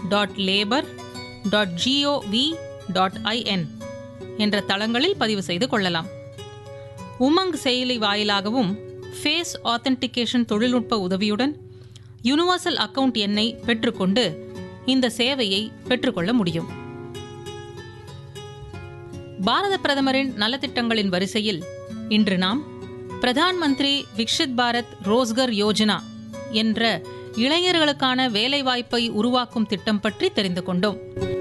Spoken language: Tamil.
dot labour dot GOV dot IN என்ற தளங்களில் பதிவு செய்து கொள்ளலாம் உமங் செயலி வாயிலாகவும் ஃபேஸ் ஆத்தென்டிகேஷன் தொழில்நுட்ப உதவியுடன் யுனிவர்சல் அக்கவுண்ட் எண்ணை பெற்றுக்கொண்டு இந்த சேவையை பெற்றுக்கொள்ள முடியும் பாரத பிரதமரின் நலத்திட்டங்களின் வரிசையில் இன்று நாம் பிரதான் மந்திரி விக்ஷித் பாரத் ரோஸ்கர் யோஜனா என்ற இளைஞர்களுக்கான வேலைவாய்ப்பை உருவாக்கும் திட்டம் பற்றி தெரிந்து கொண்டோம்